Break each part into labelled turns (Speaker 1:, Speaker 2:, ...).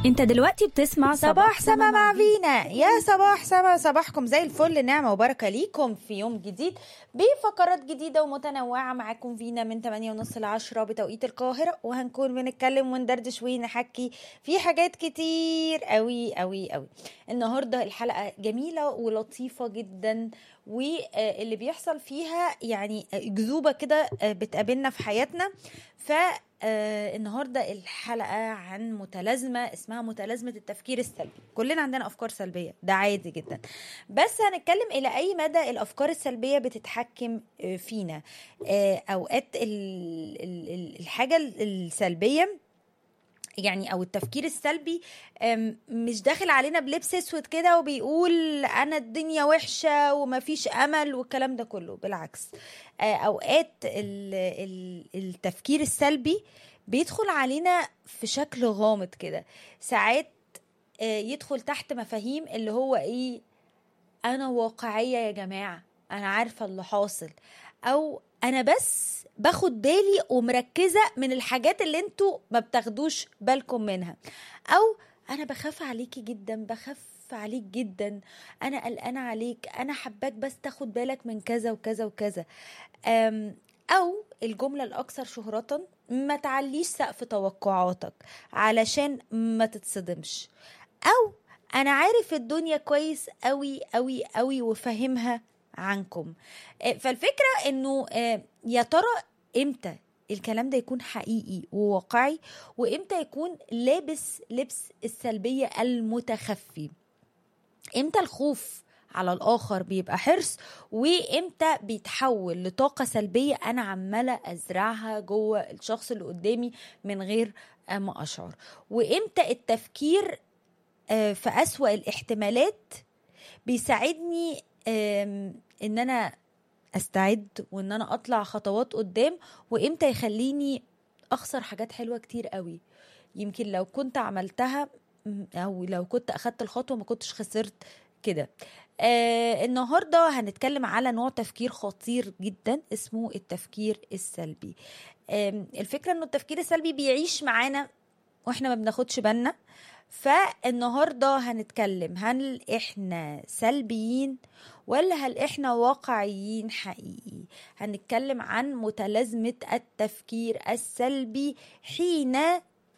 Speaker 1: انت دلوقتي بتسمع
Speaker 2: صباح سما مع فينا يا صباح سما صباحكم زي الفل نعمة وبركة ليكم في يوم جديد بفقرات جديدة ومتنوعة معاكم فينا من 8 ونص ل 10 بتوقيت القاهرة وهنكون بنتكلم وندردش ونحكي في حاجات كتير قوي قوي قوي النهاردة الحلقة جميلة ولطيفة جدا واللي بيحصل فيها يعني جذوبة كده بتقابلنا في حياتنا ف آه النهارده الحلقه عن متلازمه اسمها متلازمه التفكير السلبي كلنا عندنا افكار سلبيه ده عادي جدا بس هنتكلم الى اي مدى الافكار السلبيه بتتحكم آه فينا آه اوقات ال ال الحاجه السلبيه يعني او التفكير السلبي مش داخل علينا بلبس اسود كده وبيقول انا الدنيا وحشه ومفيش امل والكلام ده كله بالعكس اوقات التفكير السلبي بيدخل علينا في شكل غامض كده ساعات يدخل تحت مفاهيم اللي هو ايه انا واقعيه يا جماعه انا عارفه اللي حاصل او انا بس باخد بالي ومركزه من الحاجات اللي انتوا ما بتاخدوش بالكم منها او انا بخاف عليكي جدا بخاف عليك جدا انا قلقانه عليك انا حباك بس تاخد بالك من كذا وكذا وكذا او الجمله الاكثر شهره ما تعليش سقف توقعاتك علشان ما تتصدمش او انا عارف الدنيا كويس قوي قوي قوي وفاهمها عنكم فالفكره انه يا ترى امتى الكلام ده يكون حقيقي وواقعي وامتى يكون لابس لبس السلبيه المتخفي امتى الخوف على الاخر بيبقى حرص وامتى بيتحول لطاقه سلبيه انا عماله ازرعها جوه الشخص اللي قدامي من غير ما اشعر وامتى التفكير في اسوا الاحتمالات بيساعدني ان انا استعد وان انا اطلع خطوات قدام وامتى يخليني اخسر حاجات حلوه كتير قوي يمكن لو كنت عملتها او لو كنت اخدت الخطوه ما كنتش خسرت كده آه النهارده هنتكلم على نوع تفكير خطير جدا اسمه التفكير السلبي آه الفكره انه التفكير السلبي بيعيش معانا واحنا ما بناخدش بالنا فالنهارده هنتكلم هل احنا سلبيين ولا هل احنا واقعيين حقيقي هنتكلم عن متلازمه التفكير السلبي حين آه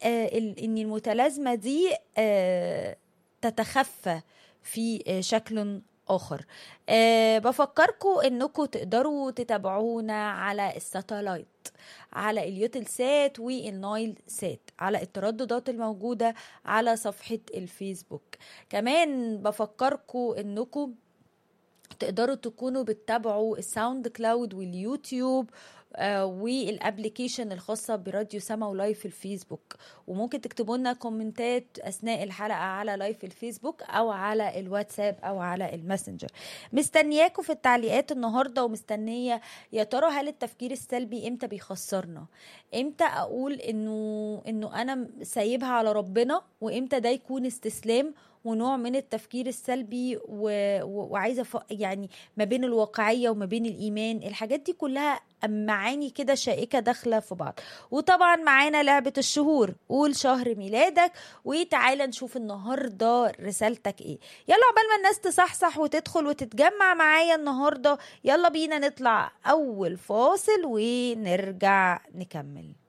Speaker 2: ان المتلازمه دي آه تتخفى في آه شكل اخر أه بفكركم انكم تقدروا تتابعونا على الساتلايت على اليوتل سات والنايل سات على الترددات الموجودة على صفحة الفيسبوك كمان بفكركم انكم تقدروا تكونوا بتتابعوا الساوند كلاود واليوتيوب آه والابلكيشن الخاصة براديو سما ولايف الفيسبوك وممكن تكتبوا لنا كومنتات اثناء الحلقة على لايف الفيسبوك او على الواتساب او على الماسنجر مستنياكم في التعليقات النهاردة ومستنية يا ترى هل التفكير السلبي امتى بيخسرنا امتى اقول انه انه انا سايبها على ربنا وامتى ده يكون استسلام ونوع من التفكير السلبي و... و... وعايزه ف... يعني ما بين الواقعيه وما بين الايمان الحاجات دي كلها معاني كده شائكه داخله في بعض وطبعا معانا لعبه الشهور قول شهر ميلادك وتعالى نشوف النهارده رسالتك ايه يلا عقبال ما الناس تصحصح وتدخل وتتجمع معايا النهارده يلا بينا نطلع اول فاصل ونرجع نكمل